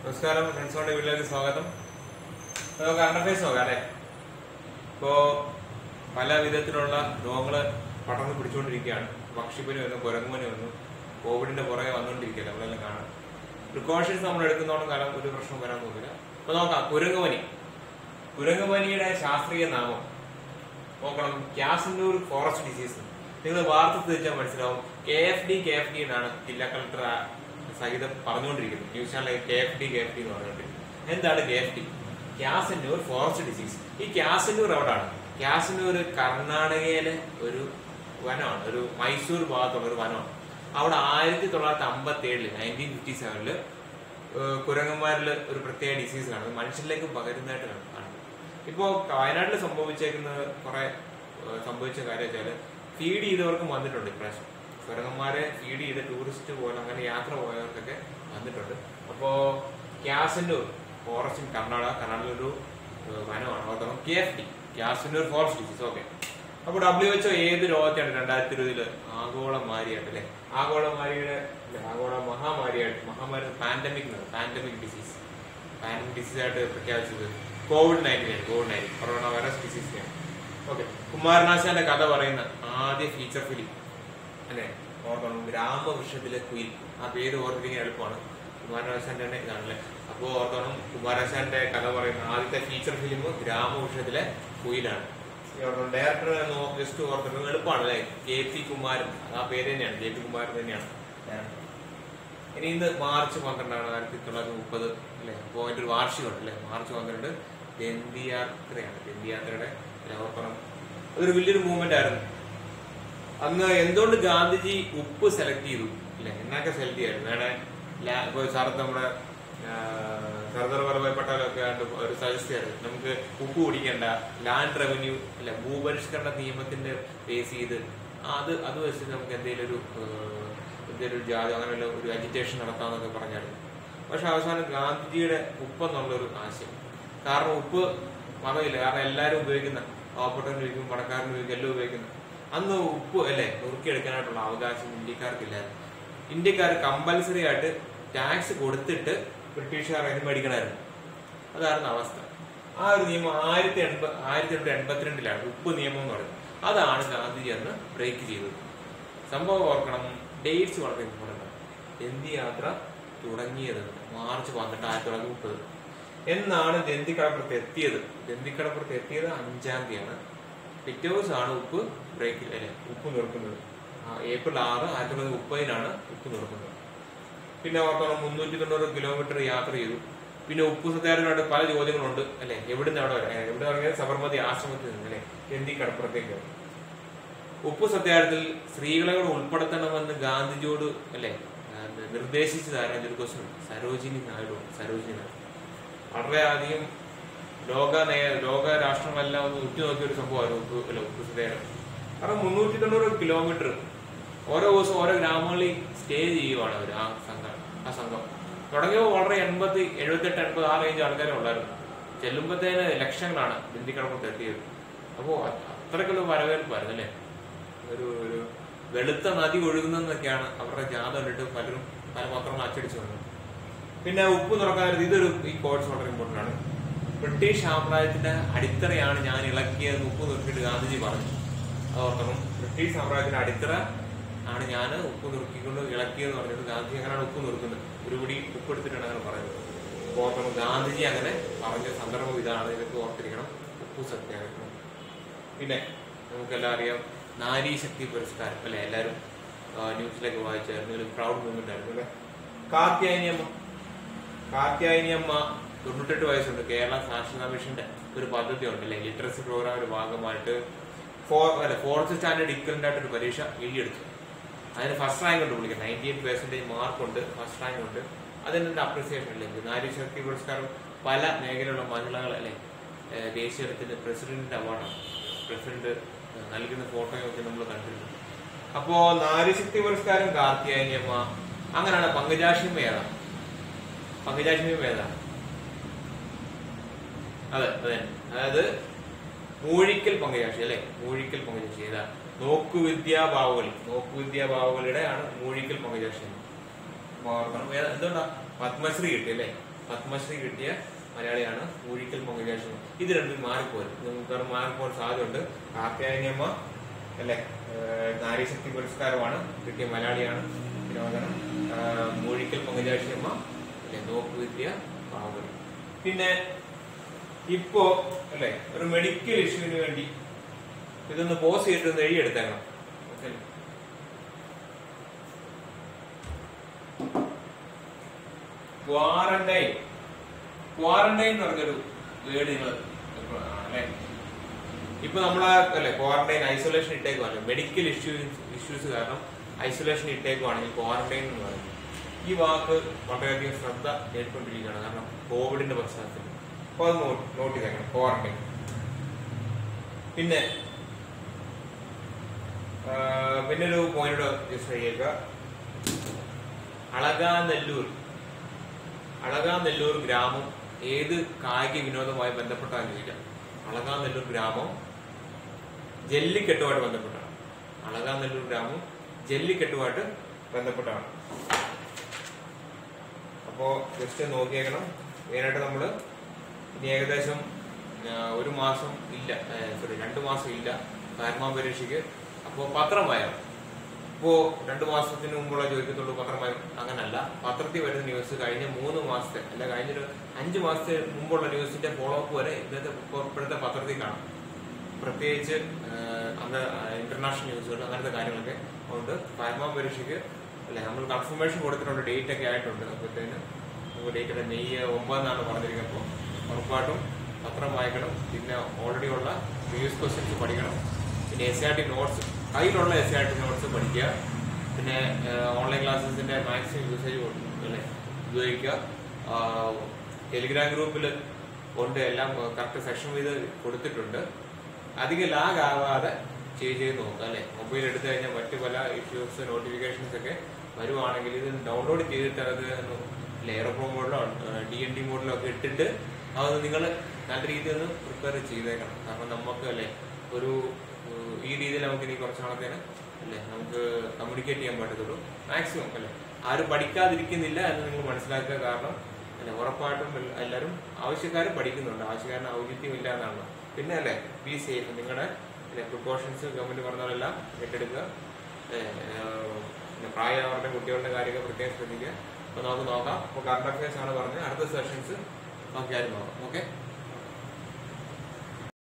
നമസ്കാരം ഫ്രണ്ട്സോടെ വീട്ടിലേക്ക് സ്വാഗതം ഇപ്പൊ നമുക്ക് അണ്ടർഫേസ് നോക്കാം അല്ലെ ഇപ്പോ പല വിധത്തിലുള്ള രോഗങ്ങള് പടർന്ന് പിടിച്ചുകൊണ്ടിരിക്കുകയാണ് പക്ഷിപ്പനി വന്നു കുരങ്ങുപനി വന്നു കോവിഡിന്റെ പുറകെ വന്നുകൊണ്ടിരിക്കുകയല്ലേ നമ്മളെല്ലാം കാണാം പ്രിക്കോഷൻസ് നമ്മൾ എടുക്കുന്നതോളം കാലം ഒരു പ്രശ്നം വരാൻ പോകുന്നില്ല അപ്പൊ നോക്കാം കുരങ്ങുപനി കുരങ്ങുപനിയുടെ ശാസ്ത്രീയ നാമം നോക്കണം ക്യാസന്നൂർ ഫോറസ്റ്റ് ഡിസീസ് നിങ്ങൾ വാർത്ത തിരിച്ചാൽ മനസ്സിലാവും K F D K F D എന്നാണ് ജില്ലാ കളക്ടർ ആ സഹിതം പറഞ്ഞുകൊണ്ടിരിക്കുന്നത് ന്യൂസ് ചാനലിൽ K F D K F D എന്ന് പറഞ്ഞുകൊണ്ടിരിക്കുന്നത് എന്താണ് K F D Kyasanur forest disease ഈ ക്യാസന്നൂർ എവിടാണ് ക്യാസന്നൂർ കർണാടകയിലെ ഒരു വനമാണ് ഒരു മൈസൂർ ഭാഗത്തുള്ള ഒരു വനമാണ് അവിടെ ആയിരത്തി തൊള്ളായിരത്തി അമ്പത്തി ഏഴില് നയൻറ്റീൻ ഫിഫ്റ്റി സെവനില് കുരങ്ങന്മാരിൽ ഒരു പ്രത്യേക ഡിസീസ് കാണുന്നത് മനുഷ്യരിലേക്ക് പകരുന്നതായിട്ട് കാണും- കാണുന്നത് ഇപ്പോ വയനാട്ടിൽ സംഭവിച്ചേക്കുന്ന കുറെ ഏഹ്, സംഭവിച്ച കാര്യം വെച്ചാല് ഫീഡ് ചെയ്തവർക്കും വന്നിട്ടുണ്ട് ഇപ്രാവശ്യം കുരങ്ങന്മാരെ ഫീഡ് ചെയ്ത ടൂറിസ്റ്റ് പോലെ അങ്ങനെ യാത്ര പോയവർക്കൊക്കെ വന്നിട്ടുണ്ട് അപ്പോ ക്യാസന്നൂർ ഫോറസ്റ്റ് ഇൻ കർണാടക കർണാടക ഒരു ഏഹ്, വനമാണ് ഓർക്കണം K F D Kyasanur forest disease okay അപ്പൊ ഡബ്ല്യു എച്ച്ഒ ഏത് രോഗത്തെയാണ് രണ്ടായിരത്തി ഇരുപതില് ആഗോള മാരിയായിട്ട് അല്ലെ ആഗോള മാരിയുടെ അല്ലെ, ആഗോള മഹാമാരിയായിട്ട് മഹാമാരി pandemic pandemic disease pandemic disease ആയിട്ട് പ്രഖ്യാപിച്ചത് COVID nineteen COVID nineteen corona virus ഡിസീസിനെയാണ് ഓക്കെ കുമാരനാശാന്റെ കഥ പറയുന്ന ആദ്യ ഫീച്ചർ ഫിലിം അല്ലെ ഓർക്കണം രാമവൃക്ഷത്തിലെ കുയിൽ ആ പേര് ഓർത്തിരിക്കാൻ എളുപ്പമാണ് കുമാരനാശാന്റെ തന്നെ ഇതാണല്ലേ അപ്പോ ഓർക്കണം കുമാരനാശാന്റെ കഥ പറയുന്ന ആദ്യത്തെ ഫീച്ചർ ഫിലിം ഗ്രാമവൃക്ഷത്തിലെ കുയിലാണ് ഡയറക്ടർ ജസ്റ്റ് ഓർത്തിട്ട് എളുപ്പമാണ് അല്ലെ കെ പി കുമാരൻ ആ പേര് തന്നെയാണ് കെ പി കുമാരൻ തന്നെയാണ് director. ഇനി ഇന്ന് മാർച്ച് പന്ത്രണ്ടാണ് ആയിരത്തി തൊള്ളായിരത്തി മുപ്പത് അല്ലെ അപ്പോൾ അതിന്റെ ഒരു വാർഷികമുണ്ട് അല്ലെ മാർച്ച് പന്ത്രണ്ട് ദണ്ഡിയാത്രയാണ് ദണ്ഡിയാത്രയുടെ ഓർക്കണം അതൊരു വലിയൊരു മൂവ്മെന്റ് ആയിരുന്നു അന്ന് എന്തുകൊണ്ട് ഗാന്ധിജി ഉപ്പ് സെലക്ട് ചെയ്തു അല്ലെ എന്നൊക്കെ സെലക്ട് ചെയ്യായിരുന്നു വേണേ ലാ- ഇപ്പൊ സാർ നമ്മുടെ ആ, സർദാർ വല്ലഭായ് പട്ടേലൊക്കെ ആണ്ട് ഒരു സജസ്റ്റ് ചെയ്തത് നമുക്ക് ഉപ്പ് കുടിക്കണ്ട ലാൻഡ് റവന്യൂ അല്ലെ ഭൂപരിഷ്കരണ നിയമത്തിന്റെ ബേസ് ചെയ്ത് അത് അത് വെച്ച് നമുക്ക് എന്തെങ്കിലും ഒരു ഏഹ്, എന്തെങ്കിലും ഒരു ജാതി അങ്ങനെ വല്ല ഒരു അജിറ്റേഷൻ നടത്താമെന്നൊക്കെ പറഞ്ഞായിരുന്നു പക്ഷെ അവസാനം ഗാന്ധിജിയുടെ ഉപ്പ് എന്നുള്ളൊരു ആശയം കാരണം ഉപ്പ് മതമില്ല കാരണം എല്ലാവരും ഉപയോഗിക്കുന്ന പാവപ്പെട്ടവൻ ഉപയോഗിക്കും പണക്കാരൻ ഉപയോഗിക്കും എല്ലാം ഉപയോഗിക്കുന്ന അന്ന് ഉപ്പ് അല്ലെ നുറുക്കിയെടുക്കാനായിട്ടുള്ള അവകാശം ഇന്ത്യക്കാർക്കില്ലായിരുന്നു ഇന്ത്യക്കാർ കമ്പൽസറി ആയിട്ട് ടാക്സ് കൊടുത്തിട്ട് ബ്രിട്ടീഷുകാർ അതിന് മേടിക്കണമായിരുന്നു അതായിരുന്നു അവസ്ഥ ആ ഒരു നിയമം ആയിരത്തി എൺപത് ആയിരത്തി എണ്ണൂറ്റി എൺപത്തിരണ്ടിലാണ് ഉപ്പ് നിയമം എന്ന് പറയുന്നത് അതാണ് ഗാന്ധിജി അന്ന് ബ്രേക്ക് ചെയ്തത് സംഭവം ഓർക്കണം ഡേറ്റ്സ് വളരെ ഇമ്പോർട്ടൻ്റ് ആണ് ദന്തി യാത്ര തുടങ്ങിയത് മാർച്ച് പന്ത്രണ്ട് ആയിരത്തി തൊള്ളായിരത്തി മുപ്പത് എന്നാണ് ദന്തിക്കടപ്പുറത്ത് എത്തിയത് ദന്തിക്കടപ്പുറത്ത് എത്തിയത് അഞ്ചാം തീയതിയാണ് പിറ്റേ ദിവസമാണ് ഉപ്പ് ബ്രേക്ക് അല്ലെ ഉപ്പ് നിർക്കുന്നത് ആ, ഏപ്രിൽ ആറ് ആയിരത്തി തൊള്ളായിരത്തി മുപ്പതിനാണ് ഉപ്പ് നിർക്കുന്നത് പിന്നെ ഓർത്തോളം മുന്നൂറ്റി തൊണ്ണൂറ് കിലോമീറ്റർ യാത്ര ചെയ്തു പിന്നെ ഉപ്പു സത്യാഗ്രഹമായിട്ട് പല ചോദ്യങ്ങളുണ്ട് അല്ലെ എവിടുന്ന് അവിടെ വരെ എവിടെ പറഞ്ഞാൽ സബർമതി ആശ്രമത്തിൽ നിന്ന് അല്ലെ ദന്തി കടപ്പുറത്തേക്ക് ഉപ്പു സത്യാഗ്രഹത്തിൽ സ്ത്രീകളെ കൂടെ ഉൾപ്പെടുത്തണമെന്ന് ഗാന്ധിജിയോട് അല്ലെ നിർദ്ദേശിച്ചതാരാ ഒരു ക്വസ്റ്റ്യൻ സരോജിനി നായിഡു സരോജിനി നായിഡു വളരെയധികം ലോക നയ- ലോക രാഷ്ട്രങ്ങളെല്ലാം ഒന്ന് ഉറ്റുനോക്കിയ ഒരു സംഭവമായിരുന്നു ഉപ്പ് അല്ല ഉപ്പു സത്യാഗ്രഹം കാരണം മുന്നൂറ്റി തൊണ്ണൂറ് കിലോമീറ്റർ ഓരോ ദിവസം ഓരോ ഗ്രാമങ്ങളിൽ സ്റ്റേ ചെയ്യുവാണ് അവർ ആ സംഘം ആ സംഘം തുടങ്ങിയപ്പോൾ വളരെ എൺപത്തി എഴുപത്തെട്ട് എൺപത് ആ റേഞ്ച് ആൾക്കാരെ ഉള്ളായിരുന്നു ചെല്ലുമ്പോഴത്തേന് ലക്ഷങ്ങളാണ് ബന്ദിക്കടപ്പുറത്ത് എത്തിയത് അപ്പോ അ- അത്രയ്ക്കുള്ള വരവേൽപ്പായിരുന്നു അല്ലേ ഒരു ഒരു വെളുത്ത നദി ഒഴുകുന്നതെന്നൊക്കെയാണ് അവരുടെ ജാഥ കണ്ടിട്ട് പലരും പല പത്രങ്ങൾ അച്ചടിച്ചു വന്നത് പിന്നെ ഉപ്പ് തുറക്കാതെ ഇതൊരു ഈ കോഴ്സ് വളരെ ഇമ്പോർട്ടന്റ് ആണ് ബ്രിട്ടീഷ് സാമ്രാജ്യത്തിന്റെ അടിത്തറയാണ് ഞാൻ ഇളക്കിയത് ഉപ്പ് നിർത്തിയിട്ട് ഗാന്ധിജി പറഞ്ഞു അത് ഓർക്കണം ബ്രിട്ടീഷ് സാമ്രാജ്യത്തിന്റെ അടിത്തറ ആണ് ഞാൻ ഉപ്പ് നുറുക്കിക്കൊണ്ട് ഇളക്കിയെന്ന് പറഞ്ഞിട്ട് ഗാന്ധിജി അങ്ങനെയാണ് ഉപ്പ് നുറുക്കുന്നത് ഒരു പിടി ഉപ്പ് എടുത്തിട്ടാണ് അങ്ങനെ പറയുന്നത് അപ്പോൾ ഓർക്കണം ഗാന്ധിജി അങ്ങനെ പറഞ്ഞ സന്ദർഭം ഇതാണ് ഇതൊക്കെ ഓർത്തിരിക്കണം ഉപ്പ് സത്യാഗ്രഹം പിന്നെ നമുക്കെല്ലാം അറിയാം നാരി ശക്തി പുരസ്കാരം അല്ലെ എല്ലാവരും ആ, ന്യൂസിലൊക്കെ വായിച്ചായിരുന്നു ഒരു പ്രൗഡ് മൂവ്മെന്റ് ആയിരുന്നു അല്ലെ കാർത്യായനിയമ്മ കാർത്യായനിയമ്മ തൊണ്ണൂറ്റെട്ട് വയസ്സുണ്ട് കേരള സാക്ഷരതാ മിഷന്റെ ഒരു പദ്ധതി ഉണ്ട് അല്ലെ ലിറ്ററസി പ്രോഗ്രാമിന്റെ ഭാഗമായിട്ട് ഫോർ അല്ല ഫോർത്ത് സ്റ്റാൻഡേർഡ് ഇക്വലന്റ് ആയിട്ട് ഒരു പരീക്ഷ എഴുതിയെടുത്തു അതിന് ഫസ്റ്റ് റാങ്ക് ഉണ്ട് വിളിക്കുന്നത് നയൻറ്റി എയ്റ്റ് പെർസെന്റേജ് മാർക്ക് ഉണ്ട് ഫസ്റ്റ് റാങ്ക് ഉണ്ട് അതിന്റെ അപ്രിസിയേഷൻ അല്ലേ നാരി ശക്തി പുരസ്കാരം പല മേഖലയിലുള്ള മഹിളകൾ അല്ലെ ഏഹ് ദേശീയ തലത്തിൽ പ്രസിഡന്റിന്റെ അവാർഡാണ് പ്രസിഡന്റ് നൽകുന്ന ഫോട്ടോയൊക്കെ നമ്മൾ കണ്ടിട്ടുണ്ട് അപ്പോ നാരിശക്തി പുരസ്കാരം കാർത്തിയായനിയമ്മ അങ്ങനെയാണ് പങ്കജാക്ഷിയമ്മ ഏതാ പങ്കജാക്ഷിയമ്മ ഏതാ അതെ അതെ അതായത് മൂഴിക്കൽ പങ്കജാക്ഷി അല്ലെ മൂഴിക്കൽ പങ്കജാക്ഷി ഏതാ നോക്കുവിദ്യാ ബാവുകളി നോക്കുവിദ്യാ ബാവുകളിയുടെ ആണ് മൂഴിക്കൽ പങ്കജാക്ഷി ഓർക്കണം ഏതാ എന്തുകൊണ്ടാ പത്മശ്രീ കിട്ടി അല്ലേ പത്മശ്രീ കിട്ടിയ മലയാളിയാണ് ഊഴിക്കൽ പൊങ്കജാക്ഷൻ ഇത് രണ്ടും മാറിപ്പോയി നിങ്ങൾക്ക് മാറിപ്പോകാൻ സാധ്യതയുണ്ട് കാർത്തിയായനിയമ്മ അല്ലെ നാരീശക്തി പുരസ്കാരമാണ് കിട്ടിയ മലയാളിയാണ് വിനോദനം മൂഴിക്കൽ പൊങ്കജാക്ഷിയമ്മ അല്ലെ നോക്കുവിദ്യ പാവറി പിന്നെ ഇപ്പോ അല്ലെ ഒരു മെഡിക്കൽ ഇഷ്യൂവിന് വേണ്ടി ഇതൊന്ന് പോസ് ചെയ്തിട്ട് ഒന്ന് എഴുതിയെടുത്തേക്കണം ഓക്കെ ക്വാറന്റൈൻ ക്വാറന്റൈൻ എന്ന് പറഞ്ഞൊരു വേർഡ് നിങ്ങൾ അല്ലെ ഇപ്പൊ നമ്മളെ അല്ലെ ക്വാറന്റൈൻ ഐസൊലേഷൻ ഇട്ടേക്കുവാണ് മെഡിക്കൽ ഇഷ്യൂസ് ഇഷ്യൂസ് കാരണം ഐസൊലേഷൻ ഇട്ടേക്കുവാണെങ്കിൽ ക്വാറന്റൈൻ എന്ന് പറയുന്നത് ഈ വാക്ക് വളരെയധികം ശ്രദ്ധ നേടിക്കൊണ്ടിരിക്കുകയാണ് കാരണം കോവിഡിന്റെ പശ്ചാത്തലത്തിൽ അപ്പൊ അത് നോട്ട് ചെയ്തേക്കണം ക്വാറന്റൈൻ പിന്നെ ആ, പിന്നെ ഒരു പോയിന്റ് ജസ്റ്റ് എഴുതിയേക്കുക അളകാനെല്ലൂർ അളകാനെല്ലൂർ ഗ്രാമം ഏത് കായിക വിനോദവുമായി ബന്ധപ്പെട്ടാണ് ചോദിക്കാം അളകാനെല്ലൂർ ഗ്രാമം ജല്ലിക്കെട്ടുമായിട്ട് ബന്ധപ്പെട്ടാണ് അളകാനെല്ലൂർ ഗ്രാമം ജല്ലിക്കെട്ടുമായിട്ട് ബന്ധപ്പെട്ടാണ് അപ്പോ ജസ്റ്റ് നോക്കിയേക്കണം മെയിനായിട്ട് നമ്മള് ഇനി ഏകദേശം ആ, ഒരു മാസം ഇല്ല സോറി രണ്ടു മാസം ഇല്ല കാർമാ പരീക്ഷയ്ക്ക് അപ്പോ പത്രം വായനം ഇപ്പോ രണ്ടു മാസത്തിന് മുമ്പുള്ള ചോദിക്കത്തുള്ളൂ പത്രം വായനം അങ്ങനല്ല പത്രത്തിൽ വരുന്ന ന്യൂസ് കഴിഞ്ഞ മൂന്ന് മാസത്തെ അല്ല കഴിഞ്ഞൊരു അഞ്ച് മാസത്തെ മുമ്പുള്ള ന്യൂസിന്റെ ഫോളോ അപ്പ് വരെ ഇന്നത്തെ ഇപ്പോ ഇപ്പോഴത്തെ പത്രത്തിൽ കാണാം പ്രത്യേകിച്ച് ആഹ്, അന്ന് ഇന്റർനാഷണൽ ന്യൂസുകൾ അങ്ങനത്തെ കാര്യങ്ങളൊക്കെ ഉണ്ട് ഫയർമാൻ പരീക്ഷയ്ക്ക് അല്ലെ നമ്മൾ കൺഫർമേഷൻ കൊടുത്തിട്ടുണ്ട് ഡേറ്റ് ഒക്കെ ആയിട്ടുണ്ട് അപ്പോഴത്തേന് നമുക്ക് ഡേറ്റ് മെയ് ഒമ്പതെന്നാണ് പറഞ്ഞിരിക്കുന്നത് അപ്പോൾ ഉറപ്പായിട്ടും പത്രം വായിക്കണം പിന്നെ ഓൾറെഡി ഉള്ള പ്രീവിയസ് ക്വസ്റ്റ്യൻസ് പഠിക്കണം പിന്നെ എസ് ആർ ടി നോട്ട്സ് കയ്യിലുള്ള എസ് ആർ ടി നോട്ട്സ് പഠിക്കുക പിന്നെ ഓൺലൈൻ ക്ലാസ്സസിന്റെ മാക്സിമം യൂസേജ് അല്ലെ ഉപയോഗിക്കുക ടെലിഗ്രാം ഗ്രൂപ്പിൽ ഉണ്ട് എല്ലാം കറക്റ്റ് സെക്ഷൻ ചെയ്ത് കൊടുത്തിട്ടുണ്ട് അധികം ലാഗ് ആവാതെ ചെയ്ത് ചെയ്ത് നോക്കുക അല്ലെ മൊബൈൽ എടുത്തു കഴിഞ്ഞാൽ മറ്റു പല ഇഷ്യൂസ് നോട്ടിഫിക്കേഷൻസ് ഒക്കെ വരുവാണെങ്കിൽ ഇത് ഡൗൺലോഡ് ചെയ്തിട്ട് അത് എയർപ്രോ മോഡിലോ ഡി എൻ ഡി മോഡിലോ ഒക്കെ ഇട്ടിട്ട് അത് നിങ്ങൾ നല്ല രീതിയിൽ ഒന്ന് പ്രിപ്പയർ ചെയ്തേക്കണം കാരണം നമുക്ക് അല്ലെ ഒരു ഏഹ്, ഈ രീതിയിൽ നമുക്ക് ഇനി കുറച്ച് നാളത്തേന് അല്ലെ നമുക്ക് കമ്മ്യൂണിക്കേറ്റ് ചെയ്യാൻ പറ്റത്തുള്ളൂ മാക്സിമം അല്ലെ ആരും പഠിക്കാതിരിക്കുന്നില്ല എന്ന് നിങ്ങൾ മനസ്സിലാക്കുക കാരണം അല്ലെ ഉറപ്പായിട്ടും എൽ- എല്ലാവരും ആവശ്യക്കാരും പഠിക്കുന്നുണ്ട് ആവശ്യക്കാരന് ഔചിത്യം ഇല്ല എന്നാണ് പിന്നെ അല്ലെ ബി സേഫ് നിങ്ങളുടെ പ്രിക്കോഷൻസ് ഗവൺമെന്റ് പറഞ്ഞതെല്ലാം ഏറ്റെടുക്കുക ഏ, ഏഹ്, പിന്നെ പ്രായമായവരുടെ കുട്ടികളുടെ കാര്യമൊക്കെ പ്രത്യേകം ശ്രദ്ധിക്കുക അപ്പൊ നമുക്ക് നോക്കാം അപ്പൊ കറണ്ട് അഫയേഴ്സ് ആണ് പറഞ്ഞത് അടുത്ത സെഷൻസ് നോക്കിയാലും നോക്കാം ഓക്കെ